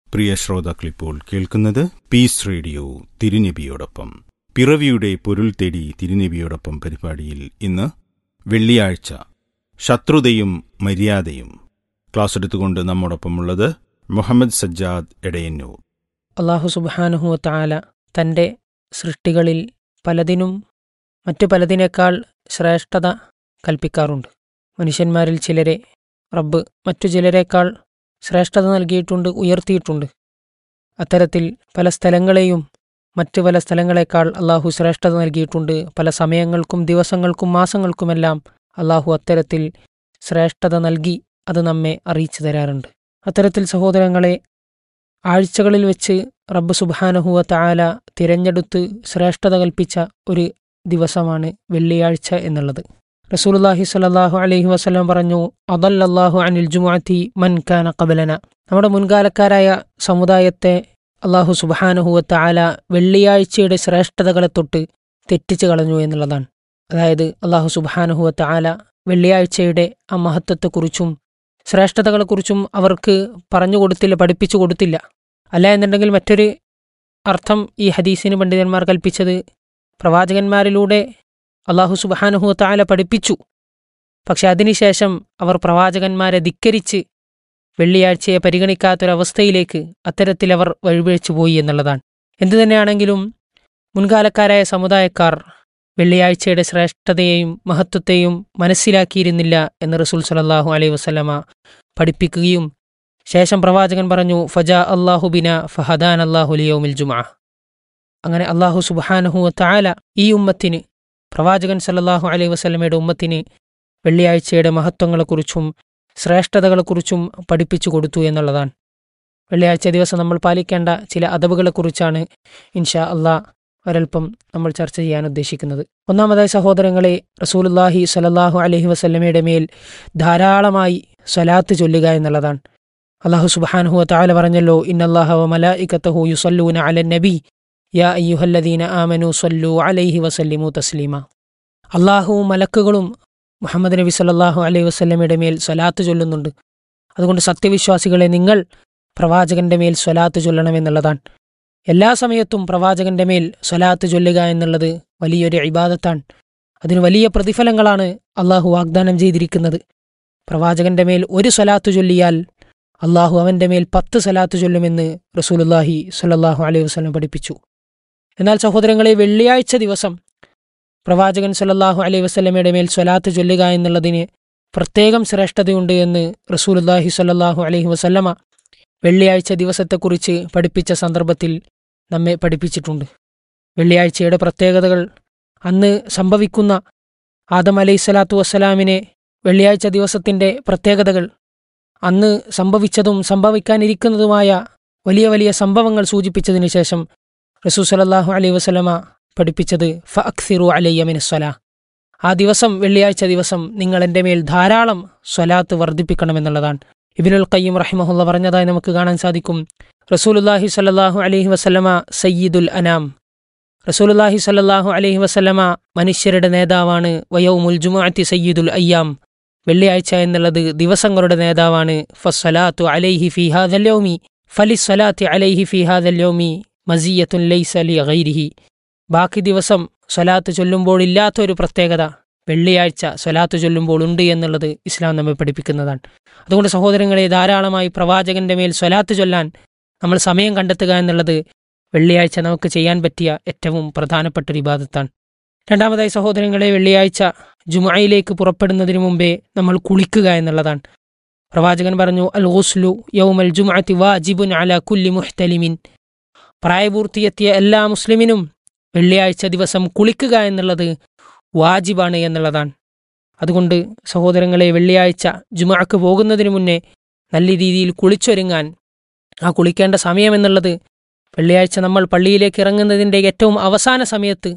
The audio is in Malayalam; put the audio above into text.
പ്രിയ ശ്രോതാക്കളിപ്പോൾ കേൾക്കുന്നത് പീസ് റേഡിയോ തിരുനബിയോടൊപ്പം പിറവിയുടെ പൊരുൾ തേടി തിരുനബിയോടൊപ്പം പരിപാടിയിൽ ഇന്ന് വെള്ളിയാഴ്ച ശത്രുതയും മര്യാദയും ക്ലാസ് എടുത്തുകൊണ്ട് നമ്മോടൊപ്പമുള്ളത് മുഹമ്മദ് സജ്ജാദ് എടയന്നൂർ അള്ളാഹു സുബാനുഹുവ താല തൻ്റെ സൃഷ്ടികളിൽ പലതിനും മറ്റു പലതിനേക്കാൾ ശ്രേഷ്ഠത കൽപ്പിക്കാറുണ്ട് മനുഷ്യന്മാരിൽ ചിലരെ റബ്ബ് മറ്റു ചിലരേക്കാൾ ശ്രേഷ്ഠത നൽകിയിട്ടുണ്ട് ഉയർത്തിയിട്ടുണ്ട് അത്തരത്തിൽ പല സ്ഥലങ്ങളെയും മറ്റു പല സ്ഥലങ്ങളെക്കാൾ അള്ളാഹു ശ്രേഷ്ഠത നൽകിയിട്ടുണ്ട് പല സമയങ്ങൾക്കും ദിവസങ്ങൾക്കും മാസങ്ങൾക്കുമെല്ലാം അള്ളാഹു അത്തരത്തിൽ ശ്രേഷ്ഠത നൽകി അത് നമ്മെ അറിയിച്ചു തരാറുണ്ട് അത്തരത്തിൽ സഹോദരങ്ങളെ ആഴ്ചകളിൽ വെച്ച് റബ്ബ് സുബാനഹുവ താല തിരഞ്ഞെടുത്ത് ശ്രേഷ്ഠത കൽപ്പിച്ച ഒരു ദിവസമാണ് വെള്ളിയാഴ്ച എന്നുള്ളത് റസൂലുല്ലാഹി സ്വല്ലല്ലാഹു അലൈഹി വസല്ലം പറഞ്ഞു അദല്ലല്ലാഹു അനിൽ ജുമുഅത്തി മൻ കാന ഖബലന നമ്മുടെ മുൻകാലക്കാരായ സമുദായത്തെ അള്ളാഹു സുബാനഹുവ താല വെള്ളിയാഴ്ചയുടെ ശ്രേഷ്ഠതകളെ തൊട്ട് തെറ്റിച്ചു കളഞ്ഞു എന്നുള്ളതാണ് അതായത് അള്ളാഹു സുബാനഹുവ താല വെള്ളിയാഴ്ചയുടെ ആ മഹത്വത്തെക്കുറിച്ചും ശ്രേഷ്ഠതകളെക്കുറിച്ചും അവർക്ക് പറഞ്ഞു കൊടുത്തില്ല പഠിപ്പിച്ചു കൊടുത്തില്ല അല്ല എന്നുണ്ടെങ്കിൽ മറ്റൊരു അർത്ഥം ഈ ഹദീസിന് പണ്ഡിതന്മാർ കൽപ്പിച്ചത് പ്രവാചകന്മാരിലൂടെ അള്ളാഹു സുബാനുഹു താല പഠിപ്പിച്ചു പക്ഷെ അതിനുശേഷം അവർ പ്രവാചകന്മാരെ ധിക്കരിച്ച് വെള്ളിയാഴ്ചയെ പരിഗണിക്കാത്തൊരവസ്ഥയിലേക്ക് അത്തരത്തിൽ അവർ വഴിപിഴച്ചു പോയി എന്നുള്ളതാണ് എന്തു തന്നെയാണെങ്കിലും മുൻകാലക്കാരായ സമുദായക്കാർ വെള്ളിയാഴ്ചയുടെ ശ്രേഷ്ഠതയെയും മഹത്വത്തെയും മനസ്സിലാക്കിയിരുന്നില്ല എന്ന് റസൂൽ സലല്ലാഹു അലൈഹി വസ്ലമ പഠിപ്പിക്കുകയും ശേഷം പ്രവാചകൻ പറഞ്ഞു ഫജ അള്ളാഹു ബിന ഫഹദാൻ അള്ളാഹു ലിയോമിൽ ജുമാ അങ്ങനെ അള്ളാഹു സുബാനഹു താല ഈ ഉമ്മത്തിന് പ്രവാചകൻ സല്ലല്ലാഹു അലൈഹി വസ്ലമയുടെ ഉമ്മത്തിന് വെള്ളിയാഴ്ചയുടെ മഹത്വങ്ങളെക്കുറിച്ചും ശ്രേഷ്ഠതകളെക്കുറിച്ചും പഠിപ്പിച്ചു കൊടുത്തു എന്നുള്ളതാണ് വെള്ളിയാഴ്ച ദിവസം നമ്മൾ പാലിക്കേണ്ട ചില അതവുകളെക്കുറിച്ചാണ് ഇൻഷാ അള്ളാഹ് ഒരൽപ്പം നമ്മൾ ചർച്ച ചെയ്യാൻ ഉദ്ദേശിക്കുന്നത് ഒന്നാമതായി സഹോദരങ്ങളെ റസൂലുല്ലാഹി സലല്ലാഹു അലഹി വസല്ലമയുടെ മേൽ ധാരാളമായി സ്വലാത്ത് ചൊല്ലുക എന്നുള്ളതാണ് അള്ളാഹു സുബാൻഹു താല പറഞ്ഞല്ലോ ഇന്നല്ലാഹ മലായിക്കത്തഹു യുസല്ലൂന അല നബി യാ അയ്യുഹല്ലദീന ആമനു സല്ലു അലൈഹി വസല്ലിമു തസ്ലീമ അള്ളാഹുവും മലക്കുകളും മുഹമ്മദ് നബി സല്ലാഹു അലൈഹി വസല്ലമയുടെ മേൽ സ്വലാത്ത് ചൊല്ലുന്നുണ്ട് അതുകൊണ്ട് സത്യവിശ്വാസികളെ നിങ്ങൾ പ്രവാചകന്റെ മേൽ സ്വലാത്ത് ചൊല്ലണമെന്നുള്ളതാണ് എല്ലാ സമയത്തും പ്രവാചകന്റെ മേൽ സ്വലാത്ത് ചൊല്ലുക എന്നുള്ളത് വലിയൊരു ഇബാദത്താണ് അതിന് വലിയ പ്രതിഫലങ്ങളാണ് അള്ളാഹു വാഗ്ദാനം ചെയ്തിരിക്കുന്നത് പ്രവാചകന്റെ മേൽ ഒരു സ്വലാത്ത് ചൊല്ലിയാൽ അള്ളാഹു അവന്റെ മേൽ പത്ത് സ്വലാത്ത് ചൊല്ലുമെന്ന് റസൂലുല്ലാഹി സ്വല്ലല്ലാഹു അലൈഹി വസ്ലം പഠിപ്പിച്ചു എന്നാൽ സഹോദരങ്ങളെ വെള്ളിയാഴ്ച ദിവസം പ്രവാചകൻ സല്ലല്ലാഹു അലൈഹി വസ്ലമയുടെ മേൽ സ്വലാത്ത് ചൊല്ലുക എന്നുള്ളതിന് പ്രത്യേകം ശ്രേഷ്ഠതയുണ്ട് എന്ന് റസൂലുല്ലാഹി സ്വല്ലല്ലാഹു അലൈഹി വസല്ലമ വെള്ളിയാഴ്ച ദിവസത്തെക്കുറിച്ച് പഠിപ്പിച്ച സന്ദർഭത്തിൽ നമ്മെ പഠിപ്പിച്ചിട്ടുണ്ട് വെള്ളിയാഴ്ചയുടെ പ്രത്യേകതകൾ അന്ന് സംഭവിക്കുന്ന ആദം അലൈഹി സ്വലാത്തു വസ്സലാമിനെ വെള്ളിയാഴ്ച ദിവസത്തിൻ്റെ പ്രത്യേകതകൾ അന്ന് സംഭവിച്ചതും സംഭവിക്കാനിരിക്കുന്നതുമായ വലിയ വലിയ സംഭവങ്ങൾ സൂചിപ്പിച്ചതിന് ശേഷം റസൂ സലല്ലാഹു അലൈഹി വസ്ലമ പഠിപ്പിച്ചത് ഫ അക്സിറു അലയ്യമിന് സ്വല ആ ദിവസം വെള്ളിയാഴ്ച ദിവസം നിങ്ങൾ എൻ്റെ മേൽ ധാരാളം സ്വലാത്ത് വർദ്ധിപ്പിക്കണമെന്നുള്ളതാണ് ഇബിനുൽ ഖയ്യം റഹിമഹുല്ല പറഞ്ഞതായി നമുക്ക് കാണാൻ സാധിക്കും റസൂലുല്ലാഹി സല്ലാഹു അലൈഹി വസല്ലമ സയ്യിദുൽ അനാം റസൂലുല്ലാഹി സല്ലാഹു അലൈഹി വസല്ലമ മനുഷ്യരുടെ നേതാവാണ് വയൗമുൽ ജുമാഅത്തി സയ്യിദുൽ അയ്യാം വെള്ളിയാഴ്ച എന്നുള്ളത് ദിവസങ്ങളുടെ നേതാവാണ് ഫസ്സലാത്തു അലൈഹി ഫി ഹാദൽ യൗമി ഫലിസ്സലാത്തി അലൈഹി ഫി ഹാദൽ യൗമി മസിയത്തുൻ ലൈസ ലി ഗൈരിഹി ബാക്കി ദിവസം സ്വലാത്ത് ചൊല്ലുമ്പോൾ ഇല്ലാത്ത ഒരു പ്രത്യേകത വെള്ളിയാഴ്ച സ്വലാത്ത് ചൊല്ലുമ്പോൾ ഉണ്ട് എന്നുള്ളത് ഇസ്ലാം നമ്മെ പഠിപ്പിക്കുന്നതാണ് അതുകൊണ്ട് സഹോദരങ്ങളെ ധാരാളമായി പ്രവാചകന്റെ മേൽ സ്വലാത്ത് ചൊല്ലാൻ നമ്മൾ സമയം കണ്ടെത്തുക എന്നുള്ളത് വെള്ളിയാഴ്ച നമുക്ക് ചെയ്യാൻ പറ്റിയ ഏറ്റവും പ്രധാനപ്പെട്ട ഒരു ഇബാദത്താണ് രണ്ടാമതായി സഹോദരങ്ങളെ വെള്ളിയാഴ്ച ജുമായിലേക്ക് പുറപ്പെടുന്നതിന് മുമ്പേ നമ്മൾ കുളിക്കുക എന്നുള്ളതാണ് പ്രവാചകൻ പറഞ്ഞു അൽ ഗുസ്ലു യൗമൽ ജുമാഅത്തി വാജിബുൻ അല കുല്ലി മുഹ്തലിമിൻ പ്രായപൂർത്തിയെത്തിയ എല്ലാ മുസ്ലിമിനും വെള്ളിയാഴ്ച ദിവസം കുളിക്കുക എന്നുള്ളത് വാജിബാണ് എന്നുള്ളതാണ് അതുകൊണ്ട് സഹോദരങ്ങളെ വെള്ളിയാഴ്ച ജുമാക്ക് പോകുന്നതിന് മുന്നേ നല്ല രീതിയിൽ കുളിച്ചൊരുങ്ങാൻ ആ കുളിക്കേണ്ട സമയം എന്നുള്ളത് വെള്ളിയാഴ്ച നമ്മൾ പള്ളിയിലേക്ക് ഇറങ്ങുന്നതിൻ്റെ ഏറ്റവും അവസാന സമയത്ത്